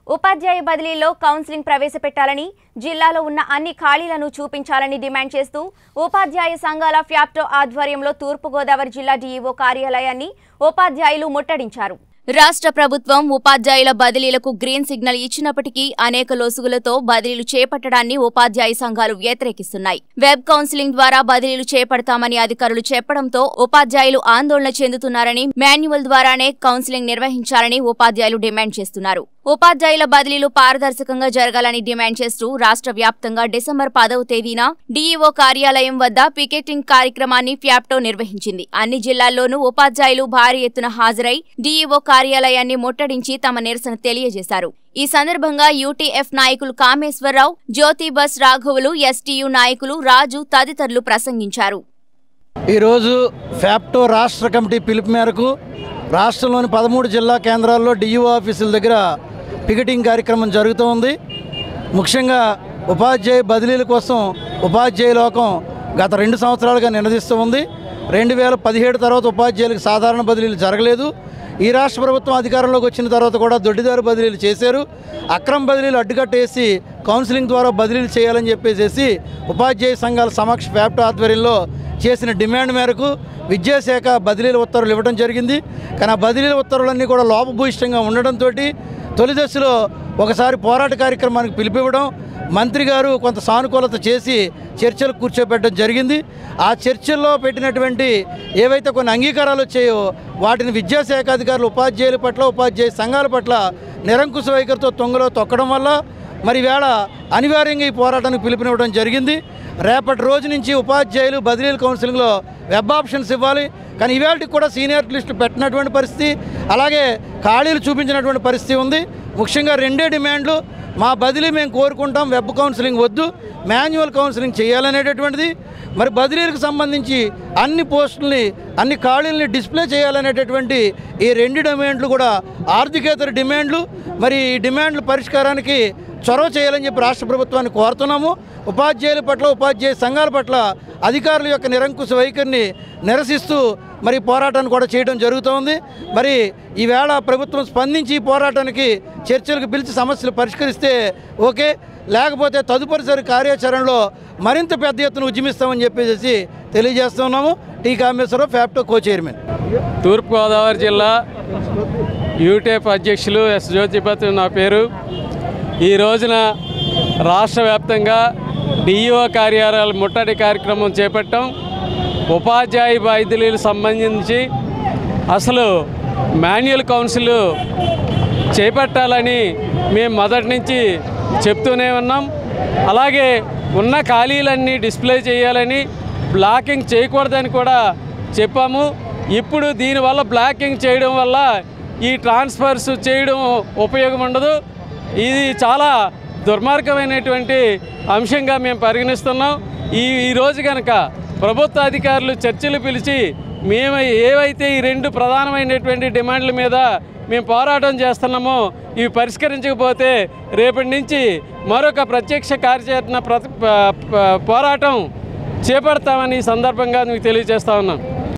ఉపాధ్యాయ బదిలీలో కౌన్సిలింగ్ ప్రవేశపెట్టాలని జిల్లాలో ఉన్న అన్ని ఖాళీలను చూపించాలని డిమాండ్ చేస్తూ ఉపాధ్యాయ సంఘాల ఫ్యాప్టో ఆధ్వర్యంలో తూర్పుగోదావరి జిల్లా డీఈఓ కార్యాలయాన్ని ఉపాధ్యాయులు ముట్టడించారు రాష్ట్ర ప్రభుత్వం ఉపాధ్యాయుల బదిలీలకు గ్రీన్ సిగ్నల్ ఇచ్చినప్పటికీ అనేక లొసుగులతో బదిలీలు చేపట్టడాన్ని ఉపాధ్యాయ సంఘాలు వ్యతిరేకిస్తున్నాయి వెబ్ కౌన్సిలింగ్ ద్వారా బదిలీలు చేపడతామని అధికారులు చెప్పడంతో ఉపాధ్యాయులు ఆందోళన చెందుతున్నారని మాన్యువల్ ద్వారానే కౌన్సిలింగ్ నిర్వహించాలని ఉపాధ్యాయులు డిమాండ్ చేస్తున్నారు ఉపాధ్యాయుల బదిలీలు పారదర్శకంగా జరగాలని డిమాండ్ చేస్తూ రాష్ట్ర వ్యాప్తంగా డిసెంబర్ పదవ తేదీన డీఈఓ కార్యాలయం వద్ద పికెటింగ్ కార్యక్రమాన్ని ఫ్యాప్టో నిర్వహించింది అన్ని జిల్లాల్లోనూ ఉపాధ్యాయులు భారీ ఎత్తున హాజరై డీఈఓ కార్యాలయాన్ని ముట్టడించి తమ నిరసన తెలియజేశారు ఈ సందర్భంగా యూటీఎఫ్ నాయకులు కామేశ్వరరావు జ్యోతి బస్ రాఘవులు ఎస్టీయు నాయకులు రాజు తదితరులు ప్రసంగించారు ఈరోజు ఫ్యాప్టో రాష్ట్ర కమిటీ పిలుపు మేరకు రాష్ట్రంలోని పదమూడు జిల్లా కేంద్రాల్లో డిఈఓ ఆఫీసుల దగ్గర పికెటింగ్ కార్యక్రమం జరుగుతూ ఉంది ముఖ్యంగా ఉపాధ్యాయ బదిలీల కోసం ఉపాధ్యాయ లోకం గత రెండు సంవత్సరాలుగా నినదిస్తూ ఉంది రెండు వేల పదిహేడు తర్వాత ఉపాధ్యాయులకు సాధారణ బదిలీలు జరగలేదు ఈ రాష్ట్ర ప్రభుత్వం అధికారంలోకి వచ్చిన తర్వాత కూడా దొడ్డిదారు బదిలీలు చేశారు అక్రమ బదిలీలు అడ్డుకట్టేసి కౌన్సిలింగ్ ద్వారా బదిలీలు చేయాలని చెప్పేసి ఉపాధ్యాయ సంఘాల సమక్ష ఫ్యాప్టో ఆధ్వర్యంలో చేసిన డిమాండ్ మేరకు విద్యాశాఖ బదిలీల ఉత్తర్వులు ఇవ్వడం జరిగింది కానీ ఆ బదిలీల ఉత్తర్వులన్నీ కూడా లోపభూయిష్టంగా ఉండడంతో తొలి దశలో ఒకసారి పోరాట కార్యక్రమానికి పిలిపివ్వడం మంత్రి గారు కొంత సానుకూలత చేసి చర్చలు కూర్చోబెట్టడం జరిగింది ఆ చర్చల్లో పెట్టినటువంటి ఏవైతే కొన్ని అంగీకారాలు వచ్చాయో వాటిని విద్యాశాఖ అధికారులు ఉపాధ్యాయుల పట్ల ఉపాధ్యాయ సంఘాల పట్ల నిరంకుశ వైఖరితో తొంగలో తొక్కడం వల్ల మరి వేళ అనివార్యంగా ఈ పోరాటానికి పిలుపునివ్వడం జరిగింది రేపటి రోజు నుంచి ఉపాధ్యాయులు బదిలీల కౌన్సిలింగ్లో వెబ్ ఆప్షన్స్ ఇవ్వాలి కానీ ఇవాళకి కూడా సీనియర్ లిస్టు పెట్టినటువంటి పరిస్థితి అలాగే ఖాళీలు చూపించినటువంటి పరిస్థితి ఉంది ముఖ్యంగా రెండే డిమాండ్లు మా బదిలీ మేము కోరుకుంటాం వెబ్ కౌన్సిలింగ్ వద్దు మాన్యువల్ కౌన్సిలింగ్ చేయాలనేటటువంటిది మరి బదిలీలకు సంబంధించి అన్ని పోస్టుల్ని అన్ని ఖాళీలని డిస్ప్లే చేయాలనేటటువంటి ఈ రెండు డిమాండ్లు కూడా ఆర్థికేతర డిమాండ్లు మరి ఈ డిమాండ్ల పరిష్కారానికి చొరవ చేయాలని చెప్పి రాష్ట్ర ప్రభుత్వాన్ని కోరుతున్నాము ఉపాధ్యాయుల పట్ల ఉపాధ్యాయ సంఘాల పట్ల అధికారుల యొక్క నిరంకుశ వైఖరిని నిరసిస్తూ మరి పోరాటాన్ని కూడా చేయడం జరుగుతోంది మరి ఈవేళ ప్రభుత్వం స్పందించి ఈ పోరాటానికి చర్చలకు పిలిచి సమస్యలు పరిష్కరిస్తే ఓకే లేకపోతే తదుపరిసరి కార్యాచరణలో మరింత పెద్ద ఎత్తున ఉద్యమిస్తామని చెప్పేసి తెలియజేస్తున్నాము T Kameswararao FAPTO co chairman Thoorpugodavari జిల్లా యూటేప్ అధ్యక్షులు ఎస్ జ్యోతిపతి నా పేరు ఈ రోజున రాష్ట్ర వ్యాప్తంగా డిఈఓ కార్యాలయాల ముట్టడి కార్యక్రమం చేపట్టాం ఉపాధ్యాయ బాధ్యులకు సంబంధించి అసలు మాన్యువల్ కౌన్సిల్ చేపట్టాలని మేము మొదటి నుంచి చెప్తూనే ఉన్నాం అలాగే ఉన్న ఖాళీలన్నీ డిస్ప్లే చేయాలని బ్లాకింగ్ చేయకూడదని కూడా చెప్పాము ఇప్పుడు దీనివల్ల బ్లాకింగ్ చేయడం వల్ల ఈ ట్రాన్స్ఫర్స్ చేయడం ఉపయోగం ఉండదు ఇది చాలా దుర్మార్గమైనటువంటి అంశంగా మేము పరిగణిస్తున్నాం ఈ ఈరోజు కనుక ప్రభుత్వ అధికారులు చర్చలు పిలిచి మేము ఏవైతే ఈ రెండు ప్రధానమైనటువంటి డిమాండ్ల మీద మేము పోరాటం చేస్తున్నామో ఇవి పరిష్కరించకపోతే రేపటి నుంచి మరొక ప్రత్యక్ష కార్యాచరణ ప్రతి ప- ప- పోరాటం చేపడతామని ఈ సందర్భంగా మీకు తెలియజేస్తా ఉన్నాం